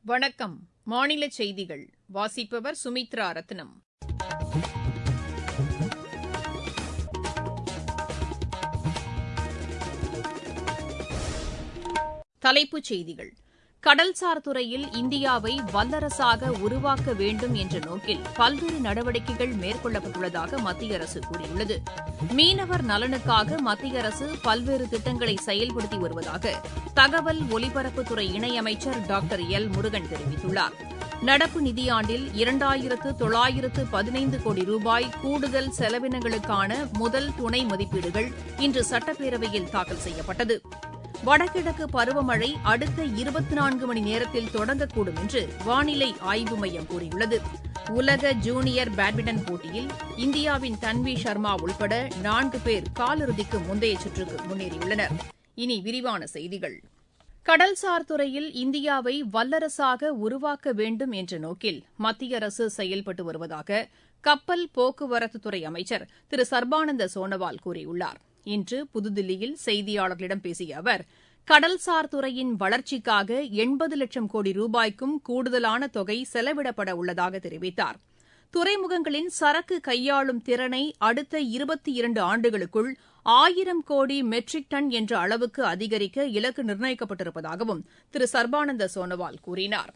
வணக்கம் மாநில செய்திகள் வாசிப்பவர் சுமித்ரா ரத்னம் தலைப்புச் செய்திகள் கடல்சார் துறையில் இந்தியாவை வல்லரசாக உருவாக்க வேண்டும் என்ற நோக்கில் பல்வேறு நடவடிக்கைகள் மேற்கொள்ளப்பட்டுள்ளதாக மத்திய அரசு கூறியுள்ளது மீனவர் நலனுக்காக மத்திய அரசு பல்வேறு திட்டங்களை செயல்படுத்தி வருவதாக தகவல் ஒலிபரப்புத்துறை இணையமைச்சர் டாக்டர் எல் முருகன் தெரிவித்துள்ளார் நடப்பு நிதியாண்டில் இரண்டாயிரத்து தொள்ளாயிரத்து பதினைந்து கோடி ரூபாய் கூடுதல் செலவினங்களுக்கான முதல் துணை மதிப்பீடுகள் இன்று சட்டப்பேரவையில் தாக்கல் செய்யப்பட்டது வடகிழக்கு பருவமழை அடுத்த இருபத்தி நான்கு மணி நேரத்தில் தொடங்கக்கூடும் என்று வானிலை ஆய்வு மையம் கூறியுள்ளது உலக ஜூனியர் பேட்மிண்டன் போட்டியில் இந்தியாவின் தன்வி சர்மா உள்பட நான்கு பேர் காலிறுதிக்கு முந்தைய சுற்றுக்கு முன்னேறியுள்ளனர் இனி விரிவான செய்திகள் கடல்சார் துறையில் இந்தியாவை வல்லரசாக உருவாக்க வேண்டும் என்ற நோக்கில் மத்திய அரசு செயல்பட்டு வருவதாக கப்பல் போக்குவரத்துத்துறை அமைச்சர் திரு சர்பானந்த சோனோவால் கூறியுள்ளார் இன்று புதுதில்லியில் செய்தியாளர்களிடம் பேசிய அவர் கடல்சார் துறையின் வளர்ச்சிக்காக எண்பது லட்சம் கோடி ரூபாய்க்கும் கூடுதலான தொகை செலவிடப்பட உள்ளதாக தெரிவித்தார் துறைமுகங்களின் சரக்கு கையாளும் திறனை அடுத்த இருபத்தி இரண்டு ஆண்டுகளுக்குள் ஆயிரம் கோடி மெட்ரிக் டன் என்ற அளவுக்கு அதிகரிக்க இலக்கு நிர்ணயிக்கப்பட்டிருப்பதாகவும் திரு சர்பானந்த சோனோவால் கூறினார்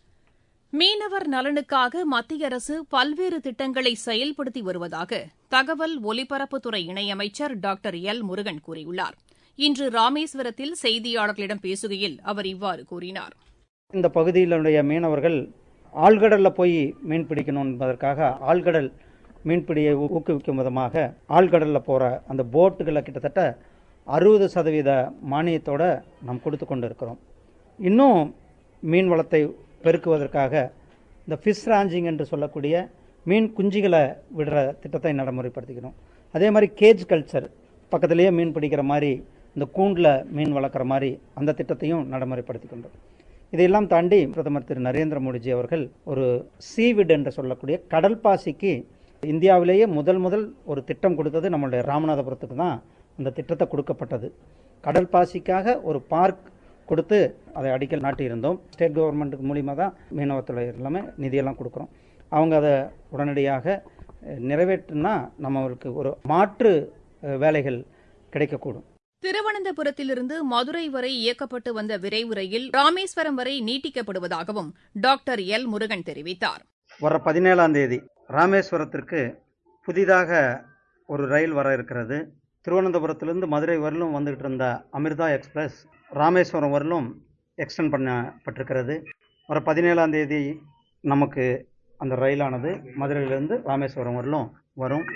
மீனவர் நலனுக்காக மத்திய அரசு பல்வேறு திட்டங்களை செயல்படுத்தி வருவதாக தகவல் ஒலிபரப்புத்துறை இணையமைச்சர் டாக்டர் எல் முருகன் கூறியுள்ளார் இன்று ராமேஸ்வரத்தில் செய்தியாளர்களிடம் பேசுகையில் அவர் இவ்வாறு கூறினார் இந்த பகுதியிலுடைய மீனவர்கள் ஆழ்கடலில் போய் மீன் பிடிக்கணும் என்பதற்காக ஆழ்கடல் மீன்பிடியை ஊக்குவிக்கும் விதமாக ஆழ்கடலில் போகிற அந்த போட்டுகளை கிட்டத்தட்ட அறுபது சதவீத மானியத்தோட நாம் கொடுத்து கொண்டு இருக்கிறோம் இன்னும் மீன் வளத்தை பெருக்குவதற்காக இந்த ஃபிஷ் ராஞ்சிங் என்று சொல்லக்கூடிய மீன் குஞ்சுகளை விடுற திட்டத்தை நடைமுறைப்படுத்திக்கிறோம் அதே மாதிரி கேஜ் கல்ச்சர் பக்கத்திலேயே மீன் பிடிக்கிற மாதிரி இந்த கூண்டில் மீன் வளர்க்குற மாதிரி அந்த திட்டத்தையும் நடைமுறைப்படுத்திக்கின்றோம் இதையெல்லாம் தாண்டி பிரதமர் திரு நரேந்திர மோடிஜி அவர்கள் ஒரு சீவிட் என்று சொல்லக்கூடிய கடல் பாசிக்கு இந்தியாவிலேயே முதல் முதல் ஒரு திட்டம் கொடுத்தது நம்மளுடைய ராமநாதபுரத்துக்கு தான் அந்த திட்டத்தை கொடுக்கப்பட்டது கடல் பாசிக்காக ஒரு பார்க் கொடுத்து அதை அடிக்கல் நாட்டியிருந்தோம் ஸ்டேட் கவர்மெண்ட்டுக்கு மூலியமாக தான் மீனவத்துறை எல்லாமே நிதியெல்லாம் கொடுக்குறோம் அவங்க அதை உடனடியாக நிறைவேற்றினா நம்மளுக்கு ஒரு மாற்று வேலைகள் கிடைக்கக்கூடும் திருவனந்தபுரத்திலிருந்து மதுரை வரை இயக்கப்பட்டு வந்த விரைவு ரயில் ராமேஸ்வரம் வரை நீட்டிக்கப்படுவதாகவும் டாக்டர் எல் முருகன் தெரிவித்தார் வர பதினேழாம் தேதி ராமேஸ்வரத்திற்கு புதிதாக ஒரு ரயில் வர இருக்கிறது திருவனந்தபுரத்திலிருந்து மதுரை வரலும் வந்துகிட்டு இருந்த அமிர்தா எக்ஸ்பிரஸ் ராமேஸ்வரம் வரலும் எக்ஸ்டெண்ட் பண்ணப்பட்டிருக்கிறது வர பதினேழாம் தேதி நமக்கு அந்த ரயிலானது மதுரையிலிருந்து ராமேஸ்வரம் வரலும் வரும்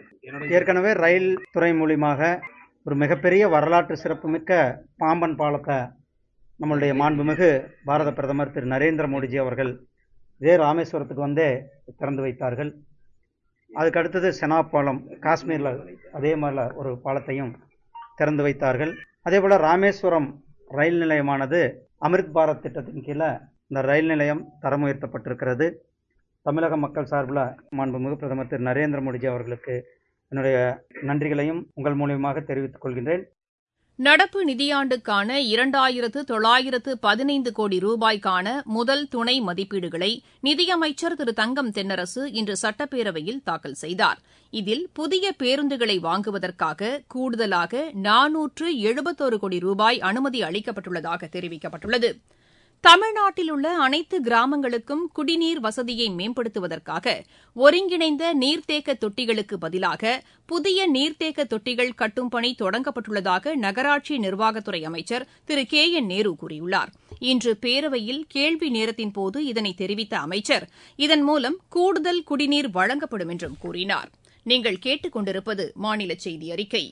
ஏற்கனவே ரயில் துறை மூலியமாக ஒரு மிகப்பெரிய வரலாற்று சிறப்புமிக்க பாம்பன் பாலத்தை நம்மளுடைய மாண்புமிகு பாரத பிரதமர் திரு நரேந்திர மோடிஜி அவர்கள் இதே ராமேஸ்வரத்துக்கு வந்தே திறந்து வைத்தார்கள் அதுக்கு அடுத்தது செனா பாலம் காஷ்மீரில் அதே மாதிரி ஒரு பாலத்தையும் திறந்து வைத்தார்கள் அதே போல் ராமேஸ்வரம் ரயில் நிலையமானது அமிர்த் பாரத் திட்டத்தின் கீழே இந்த ரயில் நிலையம் தரம் உயர்த்தப்பட்டிருக்கிறது தமிழக மக்கள் சார்பில் மாண்புமிகு பிரதமர் திரு நரேந்திர மோடிஜி அவர்களுக்கு என்னுடைய நன்றிகளையும் உங்கள் மூலியமாக தெரிவித்துக் கொள்கின்றேன் நடப்பு நிதியாண்டுக்கான இரண்டாயிரத்து தொள்ளாயிரத்து பதினைந்து கோடி ரூபாய்க்கான முதல் துணை மதிப்பீடுகளை நிதியமைச்சர் திரு தங்கம் தென்னரசு இன்று சட்டப்பேரவையில் தாக்கல் செய்தார் இதில் புதிய பேருந்துகளை வாங்குவதற்காக கூடுதலாக நானூற்று எழுபத்தோரு கோடி ரூபாய் அனுமதி அளிக்கப்பட்டுள்ளதாக தெரிவிக்கப்பட்டுள்ளது தமிழ்நாட்டில் உள்ள அனைத்து கிராமங்களுக்கும் குடிநீர் வசதியை மேம்படுத்துவதற்காக ஒருங்கிணைந்த நீர்த்தேக்க தொட்டிகளுக்கு பதிலாக புதிய நீர்த்தேக்க தொட்டிகள் கட்டும் பணி தொடங்கப்பட்டுள்ளதாக நகராட்சி நிர்வாகத்துறை அமைச்சர் திரு கே என் நேரு கூறியுள்ளார் இன்று பேரவையில் கேள்வி நேரத்தின்போது இதனை தெரிவித்த அமைச்சர் இதன் மூலம் கூடுதல் குடிநீர் வழங்கப்படும் என்றும் கூறினார் நீங்கள் கேட்டுக் கொண்டிருப்பது மாநில செய்தி அறிக்கை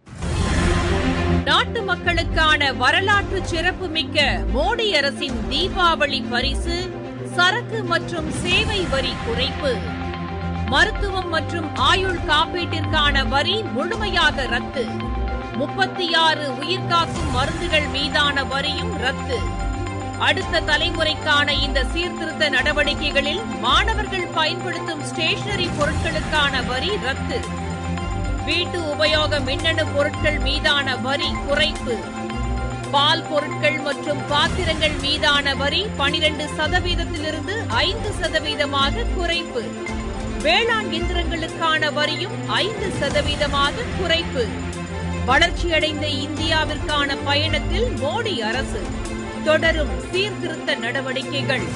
நாட்டு மக்களுக்கான வரலாற்று சிறப்புமிக்க மோடி அரசின் தீபாவளி பரிசு சரக்கு மற்றும் சேவை வரி குறைப்பு மருத்துவம் மற்றும் ஆயுள் காப்பீட்டிற்கான வரி முழுமையாக ரத்து முப்பத்தி ஆறு உயிர்காக்கும் மருந்துகள் மீதான வரியும் ரத்து அடுத்த தலைமுறைக்கான இந்த சீர்திருத்த நடவடிக்கைகளில் மாணவர்கள் பயன்படுத்தும் ஸ்டேஷனரி பொருட்களுக்கான வரி ரத்து வீட்டு உபயோக மின்னணு பொருட்கள் மீதான வரி குறைப்பு பால் பொருட்கள் மற்றும் பாத்திரங்கள் மீதான வரி பனிரெண்டு சதவீதத்திலிருந்து ஐந்து சதவீதமாக குறைப்பு வேளாண் இயந்திரங்களுக்கான வரியும் ஐந்து சதவீதமாக குறைப்பு வளர்ச்சியடைந்த இந்தியாவிற்கான பயணத்தில் மோடி அரசு தொடரும் சீர்திருத்த நடவடிக்கைகள்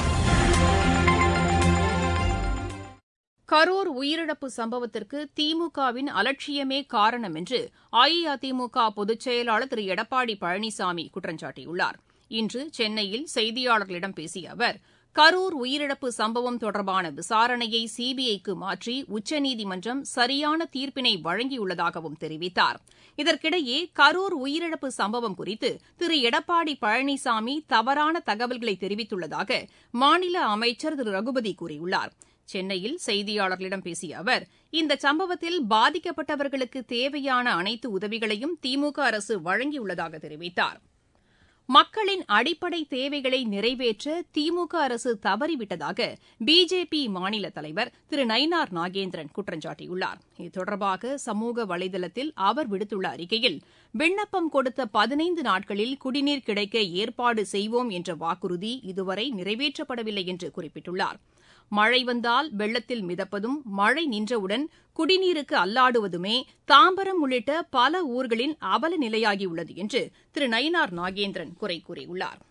கரூர் உயிரிழப்பு சம்பவத்திற்கு திமுகவின் அலட்சியமே காரணம் என்று அஇஅதிமுக பொதுச் செயலாளர் திரு எடப்பாடி பழனிசாமி குற்றம் சாட்டியுள்ளார் இன்று சென்னையில் செய்தியாளர்களிடம் பேசிய அவர் கரூர் உயிரிழப்பு சம்பவம் தொடர்பான விசாரணையை சிபிஐக்கு மாற்றி உச்சநீதிமன்றம் சரியான தீர்ப்பினை வழங்கியுள்ளதாகவும் தெரிவித்தார் இதற்கிடையே கரூர் உயிரிழப்பு சம்பவம் குறித்து திரு எடப்பாடி பழனிசாமி தவறான தகவல்களை தெரிவித்துள்ளதாக மாநில அமைச்சர் திரு ரகுபதி கூறியுள்ளார் சென்னையில் செய்தியாளர்களிடம் பேசிய அவர் இந்த சம்பவத்தில் பாதிக்கப்பட்டவர்களுக்கு தேவையான அனைத்து உதவிகளையும் திமுக அரசு வழங்கியுள்ளதாக தெரிவித்தார் மக்களின் அடிப்படை தேவைகளை நிறைவேற்ற திமுக அரசு தவறிவிட்டதாக பிஜேபி மாநில தலைவர் திரு நயினார் நாகேந்திரன் குற்றம் சாட்டியுள்ளார் இது தொடர்பாக சமூக வலைதளத்தில் அவர் விடுத்துள்ள அறிக்கையில் விண்ணப்பம் கொடுத்த பதினைந்து நாட்களில் குடிநீர் கிடைக்க ஏற்பாடு செய்வோம் என்ற வாக்குறுதி இதுவரை நிறைவேற்றப்படவில்லை என்று குறிப்பிட்டுள்ளார் மழை வந்தால் வெள்ளத்தில் மிதப்பதும் மழை நின்றவுடன் குடிநீருக்கு அல்லாடுவதுமே தாம்பரம் உள்ளிட்ட பல ஊர்களின் அவல நிலையாகியுள்ளது என்று திரு நயினார் நாகேந்திரன் குறை கூறியுள்ளார்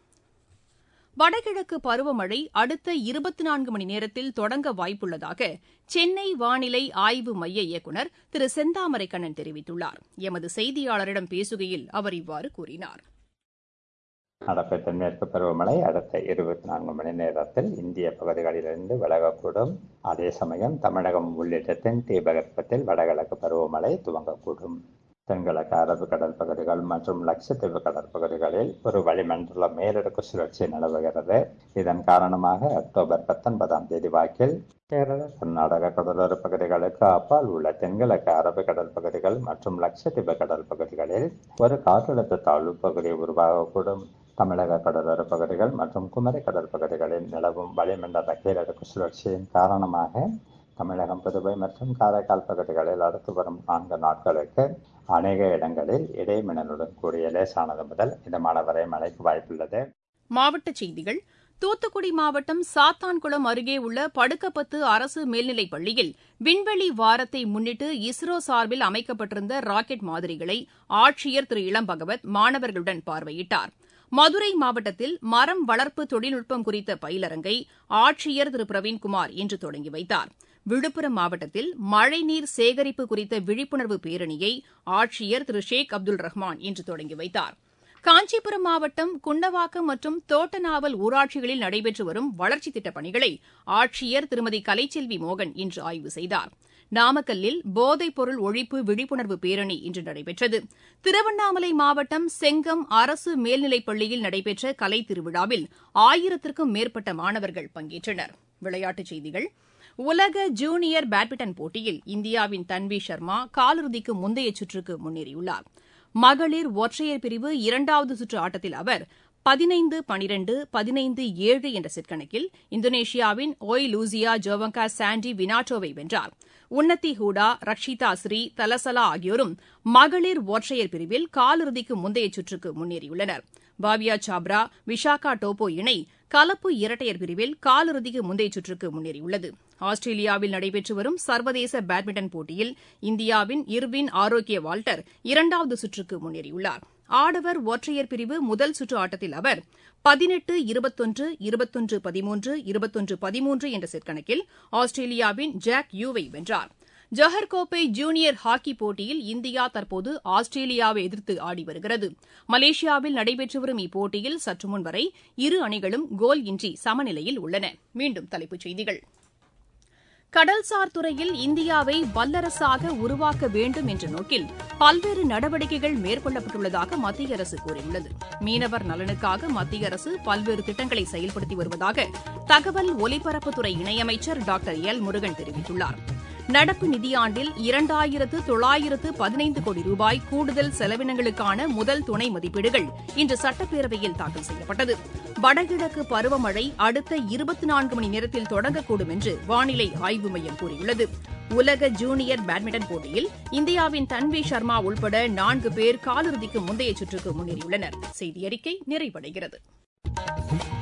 வடகிழக்கு பருவமழை அடுத்த இருபத்தி நான்கு மணி நேரத்தில் தொடங்க வாய்ப்புள்ளதாக சென்னை வானிலை ஆய்வு மைய இயக்குநர் திரு செந்தாமரை கண்ணன் தெரிவித்துள்ளார் எமது செய்தியாளரிடம் பேசுகையில் அவர் இவ்வாறு கூறினார் நடப்பு தென்மேற்கு பருவமழை அடுத்த இருபத்தி நான்கு மணி நேரத்தில் இந்திய பகுதிகளிலிருந்து விலகக்கூடும் அதே சமயம் தமிழகம் உள்ளிட்ட தென் தீபகற்பத்தில் வடகிழக்கு பருவமழை துவங்கக்கூடும் தென்கிழக்கு அரபு கடல் பகுதிகள் மற்றும் லட்சத்தீவு கடற்பகுதிகளில் ஒரு வளிமண்டல மேலடுக்கு சுழற்சி நிலவுகிறது இதன் காரணமாக அக்டோபர் பத்தொன்பதாம் தேதி வாக்கில் கேரள கர்நாடக கடலோர பகுதிகளுக்கு அப்பால் உள்ள தென்கிழக்கு அரபு கடல் பகுதிகள் மற்றும் லட்சத்தீவு கடல் பகுதிகளில் ஒரு காற்றழுத்த தாழ்வு பகுதி உருவாகக்கூடும் தமிழக கடலோர பகுதிகள் மற்றும் குமரி கடல் பகுதிகளில் நிலவும் வளிமண்டல கீழடுக்கு சுழற்சியின் காரணமாக தமிழகம் புதுவை மற்றும் காரைக்கால் பகுதிகளில் அடுத்து வரும் நான்கு நாட்களுக்கு அநேக இடங்களில் இடைமின்னலுடன் கூடிய லேசானது முதல் இதமான வரை மழைக்கு வாய்ப்புள்ளது மாவட்டச் செய்திகள் தூத்துக்குடி மாவட்டம் சாத்தான்குளம் அருகே உள்ள படுக்கப்பத்து அரசு மேல்நிலைப் பள்ளியில் விண்வெளி வாரத்தை முன்னிட்டு இஸ்ரோ சார்பில் அமைக்கப்பட்டிருந்த ராக்கெட் மாதிரிகளை ஆட்சியர் திரு இளம்பகவத் மாணவர்களுடன் பார்வையிட்டார் மதுரை மாவட்டத்தில் மரம் வளர்ப்பு தொழில்நுட்பம் குறித்த பயிலரங்கை ஆட்சியர் திரு பிரவீன்குமார் இன்று தொடங்கி வைத்தார் விழுப்புரம் மாவட்டத்தில் மழைநீர் சேகரிப்பு குறித்த விழிப்புணர்வு பேரணியை ஆட்சியர் திரு ஷேக் அப்துல் ரஹ்மான் இன்று தொடங்கி வைத்தார் காஞ்சிபுரம் மாவட்டம் குண்டவாக்கம் மற்றும் தோட்டநாவல் ஊராட்சிகளில் நடைபெற்று வரும் வளர்ச்சித் திட்டப் பணிகளை ஆட்சியர் திருமதி கலைச்செல்வி மோகன் இன்று ஆய்வு செய்தார் நாமக்கல்லில் போதைப் பொருள் ஒழிப்பு விழிப்புணர்வு பேரணி இன்று நடைபெற்றது திருவண்ணாமலை மாவட்டம் செங்கம் அரசு மேல்நிலைப் பள்ளியில் நடைபெற்ற கலைத் திருவிழாவில் ஆயிரத்திற்கும் மேற்பட்ட மாணவர்கள் பங்கேற்றனர் விளையாட்டுச் செய்திகள் உலக ஜூனியர் பேட்மிண்டன் போட்டியில் இந்தியாவின் தன்வி சர்மா காலிறுதிக்கு முந்தைய சுற்றுக்கு முன்னேறியுள்ளார் மகளிர் ஒற்றையர் பிரிவு இரண்டாவது சுற்று ஆட்டத்தில் அவர் பதினைந்து பனிரெண்டு பதினைந்து ஏழு என்ற செட் கணக்கில் இந்தோனேஷியாவின் ஒய் லூசியா ஜோவங்கா சாண்டி வினாட்டோவை வென்றார் உன்னத்தி ஹூடா ரக்ஷிதா ஸ்ரீ தலசலா ஆகியோரும் மகளிர் ஒற்றையர் பிரிவில் காலிறுதிக்கு முந்தைய சுற்றுக்கு முன்னேறியுள்ளனர் பாவியா சாப்ரா விஷாகா டோப்போ இணை கலப்பு இரட்டையர் பிரிவில் காலிறுதிக்கு முந்தைய சுற்றுக்கு முன்னேறியுள்ளது ஆஸ்திரேலியாவில் நடைபெற்று வரும் சர்வதேச பேட்மிண்டன் போட்டியில் இந்தியாவின் இர்வின் ஆரோக்கிய வால்டர் இரண்டாவது சுற்றுக்கு முன்னேறியுள்ளார் ஆடவர் ஒற்றையர் பிரிவு முதல் சுற்று ஆட்டத்தில் அவர் பதினெட்டு இருபத்தொன்று இருபத்தொன்று பதிமூன்று இருபத்தொன்று பதிமூன்று என்ற செட் கணக்கில் ஆஸ்திரேலியாவின் ஜாக் யூவை வென்றார் ஜொஹர் கோப்பை ஜூனியர் ஹாக்கி போட்டியில் இந்தியா தற்போது ஆஸ்திரேலியாவை எதிர்த்து ஆடி வருகிறது மலேசியாவில் நடைபெற்று வரும் இப்போட்டியில் சற்று முன் வரை இரு அணிகளும் கோல் இன்றி சமநிலையில் உள்ளன மீண்டும் தலைப்புச் செய்திகள் கடல்சார் துறையில் இந்தியாவை வல்லரசாக உருவாக்க வேண்டும் என்ற நோக்கில் பல்வேறு நடவடிக்கைகள் மேற்கொள்ளப்பட்டுள்ளதாக மத்திய அரசு கூறியுள்ளது மீனவர் நலனுக்காக மத்திய அரசு பல்வேறு திட்டங்களை செயல்படுத்தி வருவதாக தகவல் ஒலிபரப்புத்துறை இணையமைச்சர் டாக்டர் எல் முருகன் தெரிவித்துள்ளார் நடப்பு நிதியாண்டில் இரண்டாயிரத்து தொள்ளாயிரத்து பதினைந்து கோடி ரூபாய் கூடுதல் செலவினங்களுக்கான முதல் துணை மதிப்பீடுகள் இன்று சட்டப்பேரவையில் தாக்கல் செய்யப்பட்டது வடகிழக்கு பருவமழை அடுத்த இருபத்தி நான்கு மணி நேரத்தில் தொடங்கக்கூடும் என்று வானிலை ஆய்வு மையம் கூறியுள்ளது உலக ஜூனியர் பேட்மிண்டன் போட்டியில் இந்தியாவின் தன்வி சர்மா உள்பட நான்கு பேர் காலிறுதிக்கு முந்தைய சுற்றுக்கு முன்னேறியுள்ளனர் செய்தி அறிக்கை நிறைவடைகிறது